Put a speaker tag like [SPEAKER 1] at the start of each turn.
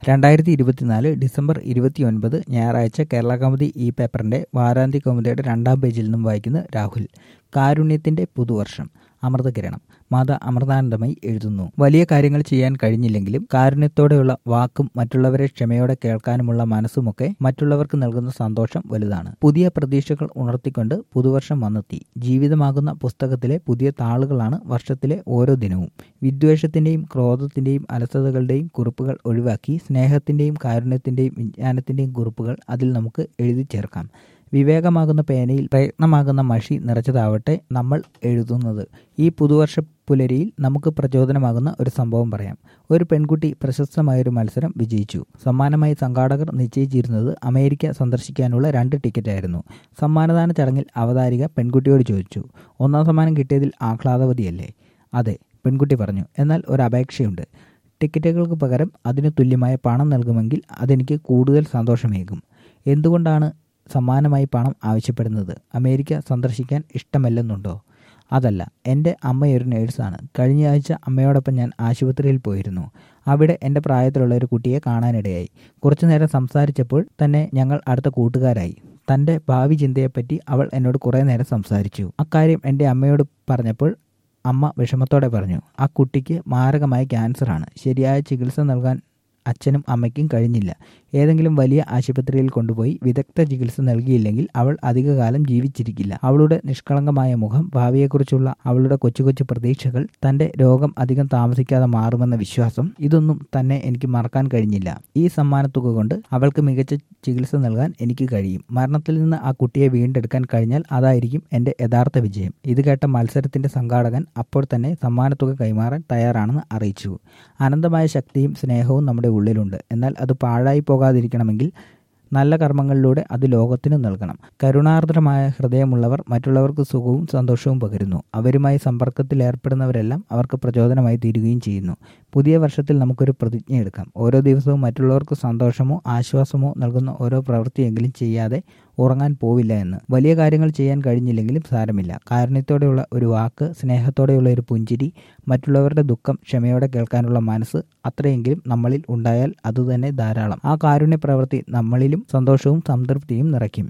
[SPEAKER 1] രണ്ടായിരത്തി ഇരുപത്തിനാല് ഡിസംബർ ഇരുപത്തിയൊൻപത് ഞായറാഴ്ച കേരള കൗമുദി ഈ പേപ്പറിന്റെ വാരാന്ത്യ കൗമുദിയുടെ രണ്ടാം പേജിൽ നിന്നും വായിക്കുന്ന രാഹുൽ കാരുണ്യത്തിന്റെ പുതുവർഷം അമൃതകിരണം മാത അമൃതാനന്ദമായി എഴുതുന്നു വലിയ കാര്യങ്ങൾ ചെയ്യാൻ കഴിഞ്ഞില്ലെങ്കിലും കാരുണ്യത്തോടെയുള്ള വാക്കും മറ്റുള്ളവരെ ക്ഷമയോടെ കേൾക്കാനുമുള്ള മനസ്സുമൊക്കെ മറ്റുള്ളവർക്ക് നൽകുന്ന സന്തോഷം വലുതാണ് പുതിയ പ്രതീക്ഷകൾ ഉണർത്തിക്കൊണ്ട് പുതുവർഷം വന്നെത്തി ജീവിതമാകുന്ന പുസ്തകത്തിലെ പുതിയ താളുകളാണ് വർഷത്തിലെ ഓരോ ദിനവും വിദ്വേഷത്തിന്റെയും ക്രോധത്തിന്റെയും അലസതകളുടെയും കുറിപ്പുകൾ ഒഴിവാക്കി സ്നേഹത്തിന്റെയും കാരുണ്യത്തിന്റെയും വിജ്ഞാനത്തിന്റെയും കുറിപ്പുകൾ അതിൽ നമുക്ക് എഴുതി ചേർക്കാം വിവേകമാകുന്ന പേനയിൽ പ്രയത്നമാകുന്ന മഷി നിറച്ചതാവട്ടെ നമ്മൾ എഴുതുന്നത് ഈ പുതുവർഷ പുലരിയിൽ നമുക്ക് പ്രചോദനമാകുന്ന ഒരു സംഭവം പറയാം ഒരു പെൺകുട്ടി പ്രശസ്തമായൊരു മത്സരം വിജയിച്ചു സമ്മാനമായി സംഘാടകർ നിശ്ചയിച്ചിരുന്നത് അമേരിക്ക സന്ദർശിക്കാനുള്ള രണ്ട് ടിക്കറ്റായിരുന്നു സമ്മാനദാന ചടങ്ങിൽ അവതാരിക പെൺകുട്ടിയോട് ചോദിച്ചു ഒന്നാം സമ്മാനം കിട്ടിയതിൽ ആഹ്ലാദവതിയല്ലേ അതെ പെൺകുട്ടി പറഞ്ഞു എന്നാൽ ഒരു അപേക്ഷയുണ്ട് ടിക്കറ്റുകൾക്ക് പകരം അതിന് തുല്യമായ പണം നൽകുമെങ്കിൽ അതെനിക്ക് കൂടുതൽ സന്തോഷമേകും എന്തുകൊണ്ടാണ് സമ്മാനമായി പണം ആവശ്യപ്പെടുന്നത് അമേരിക്ക സന്ദർശിക്കാൻ ഇഷ്ടമല്ലെന്നുണ്ടോ അതല്ല എൻ്റെ അമ്മയൊരു നേഴ്സാണ് കഴിഞ്ഞ ആഴ്ച അമ്മയോടൊപ്പം ഞാൻ ആശുപത്രിയിൽ പോയിരുന്നു അവിടെ എൻ്റെ പ്രായത്തിലുള്ള ഒരു കുട്ടിയെ കാണാനിടയായി കുറച്ചു നേരം സംസാരിച്ചപ്പോൾ തന്നെ ഞങ്ങൾ അടുത്ത കൂട്ടുകാരായി തൻ്റെ ഭാവി ചിന്തയെപ്പറ്റി അവൾ എന്നോട് കുറേ നേരം സംസാരിച്ചു അക്കാര്യം എൻ്റെ അമ്മയോട് പറഞ്ഞപ്പോൾ അമ്മ വിഷമത്തോടെ പറഞ്ഞു ആ കുട്ടിക്ക് മാരകമായ ക്യാൻസറാണ് ശരിയായ ചികിത്സ നൽകാൻ അച്ഛനും അമ്മയ്ക്കും കഴിഞ്ഞില്ല ഏതെങ്കിലും വലിയ ആശുപത്രിയിൽ കൊണ്ടുപോയി വിദഗ്ധ ചികിത്സ നൽകിയില്ലെങ്കിൽ അവൾ അധികകാലം ജീവിച്ചിരിക്കില്ല അവളുടെ നിഷ്കളങ്കമായ മുഖം ഭാവിയെക്കുറിച്ചുള്ള അവളുടെ കൊച്ചു കൊച്ചു പ്രതീക്ഷകൾ തന്റെ രോഗം അധികം താമസിക്കാതെ മാറുമെന്ന വിശ്വാസം ഇതൊന്നും തന്നെ എനിക്ക് മറക്കാൻ കഴിഞ്ഞില്ല ഈ സമ്മാനത്തുക കൊണ്ട് അവൾക്ക് മികച്ച ചികിത്സ നൽകാൻ എനിക്ക് കഴിയും മരണത്തിൽ നിന്ന് ആ കുട്ടിയെ വീണ്ടെടുക്കാൻ കഴിഞ്ഞാൽ അതായിരിക്കും എന്റെ യഥാർത്ഥ വിജയം ഇത് കേട്ട മത്സരത്തിന്റെ സംഘാടകൻ അപ്പോൾ തന്നെ സമ്മാനത്തുക കൈമാറാൻ തയ്യാറാണെന്ന് അറിയിച്ചു അനന്തമായ ശക്തിയും സ്നേഹവും നമ്മുടെ ഉള്ളിലുണ്ട് എന്നാൽ അത് പാഴായി പോകാതിരിക്കണമെങ്കിൽ നല്ല കർമ്മങ്ങളിലൂടെ അത് ലോകത്തിനു നൽകണം കരുണാർദ്രമായ ഹൃദയമുള്ളവർ മറ്റുള്ളവർക്ക് സുഖവും സന്തോഷവും പകരുന്നു അവരുമായി സമ്പർക്കത്തിൽ ഏർപ്പെടുന്നവരെല്ലാം അവർക്ക് പ്രചോദനമായി തീരുകയും ചെയ്യുന്നു പുതിയ വർഷത്തിൽ നമുക്കൊരു പ്രതിജ്ഞ എടുക്കാം ഓരോ ദിവസവും മറ്റുള്ളവർക്ക് സന്തോഷമോ ആശ്വാസമോ നൽകുന്ന ഓരോ പ്രവൃത്തിയെങ്കിലും ചെയ്യാതെ ഉറങ്ങാൻ പോവില്ല എന്ന് വലിയ കാര്യങ്ങൾ ചെയ്യാൻ കഴിഞ്ഞില്ലെങ്കിലും സാരമില്ല കാരുണ്യത്തോടെയുള്ള ഒരു വാക്ക് സ്നേഹത്തോടെയുള്ള ഒരു പുഞ്ചിരി മറ്റുള്ളവരുടെ ദുഃഖം ക്ഷമയോടെ കേൾക്കാനുള്ള മനസ്സ് അത്രയെങ്കിലും നമ്മളിൽ ഉണ്ടായാൽ അതുതന്നെ ധാരാളം ആ കാരുണ്യ പ്രവൃത്തി നമ്മളിലും സന്തോഷവും സംതൃപ്തിയും നിറയ്ക്കും